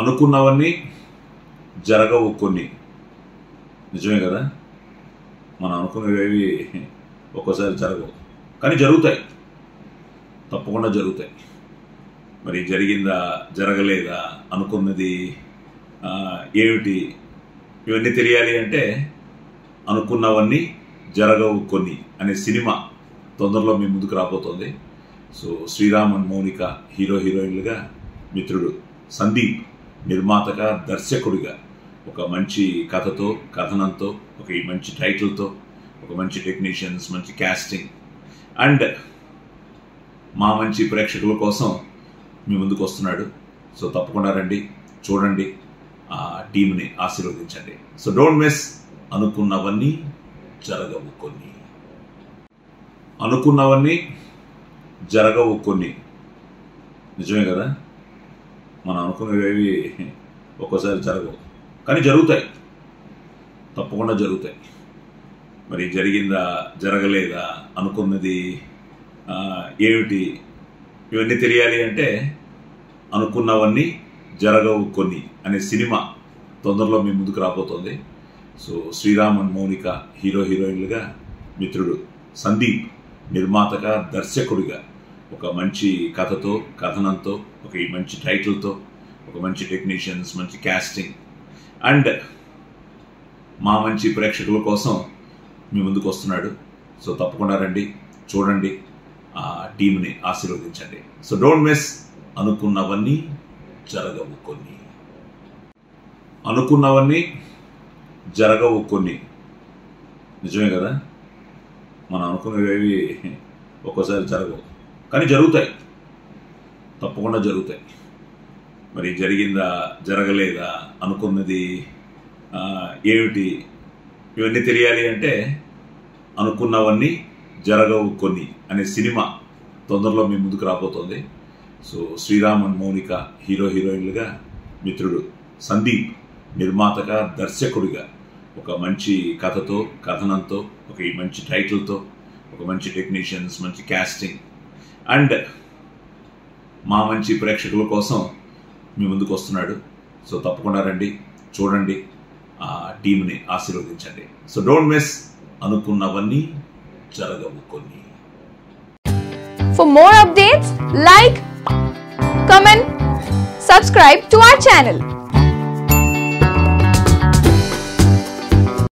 అనుకున్నవన్నీ జరగవు కొన్ని నిజమే కదా మనం అనుకునేవి ఒక్కోసారి జరగవు కానీ జరుగుతాయి తప్పకుండా జరుగుతాయి మరి జరిగిందా జరగలేదా అనుకున్నది ఆ, ఏమిటి ఇవన్నీ తెలియాలి అంటే అనుకున్నవన్నీ జరగవు కొన్ని అనే సినిమా తొందరలో మీ ముందుకు రాబోతోంది so Sriram and Mounika hero హీరోయిన్లుగా మిత్రుడు సందీప్ నిర్మాతగా దర్శకుడిగా ఒక మంచి కథతో కథనంతో ఒక ఈ మంచి టైటిల్తో ఒక మంచి టెక్నీషియన్స్ మంచి క్యాస్టింగ్ అండ్ మా మంచి ప్రేక్షకుల కోసం మీ ముందుకు వస్తున్నాడు సో తప్పకుండా రండి చూడండి ఆ టీంని ఆశీర్వదించండి సో డోంట్ మిస్ అనుకున్నవన్నీ జరగవు కొన్ని అనుకున్నవన్నీ జరగవు కొన్ని నిజమే కదా మనం అనుకునేవి ఒక్కోసారి జరగవు కానీ జరుగుతాయి తప్పకుండా జరుగుతాయి మరి జరిగిందా జరగలేదా అనుకున్నది ఆ, ఏమిటి ఇవన్నీ తెలియాలి అంటే అనుకున్నవన్నీ జరగవు కొన్ని అనే సినిమా తొందరలో మీ ముందుకు రాబోతోంది so Sriram and Mounika hero హీరోయిన్లుగా మిత్రుడు సందీప్ నిర్మాతగా దర్శకుడిగా ఒక మంచి కథతో కథనంతో ఒక ఈ మంచి టైటిల్తో ఒక మంచి టెక్నీషియన్స్ మంచి క్యాస్టింగ్ అండ్ మా మంచి ప్రేక్షకుల కోసం మీ ముందుకు వస్తున్నాడు సో తప్పకుండా రండి చూడండి ఆ టీంని ఆశీర్వదించండి సో డోంట్ మిస్ అనుకున్నవన్నీ జరగవు కొన్ని అనుకున్నవన్నీ జరగవు కొన్ని నిజమే కదా మనం అనుకునేవి ఒక్కోసారి జరగవు కానీ జరుగుతాయి తప్పకుండా జరుగుతాయి మరి జరిగిందా జరగలేదా అనుకున్నది ఆ, ఏమిటి ఇవన్నీ తెలియాలి అంటే అనుకున్నవన్నీ జరగవు కొన్ని అనే సినిమా తొందరలో మీ ముందుకు రాబోతోంది so Sriram and Mounika hero హీరోయిన్లుగా మిత్రుడు సందీప్ నిర్మాతగా దర్శకుడిగా ఒక మంచి కథతో కథనంతో ఒక ఈ మంచి టైటిల్తో ఒక మంచి టెక్నీషియన్స్ మంచి క్యాస్టింగ్ అండ్ మా మంచి ప్రేక్షకుల కోసం మీ ముందుకు వస్తున్నాడు సో తప్పకుండా రండి చూడండి ఆ టీంని ఆశీర్వదించండి సో డోంట్ మిస్ అనుకున్నవన్నీ జరగవు కొన్ని For more updates, like, comment, subscribe to our channel.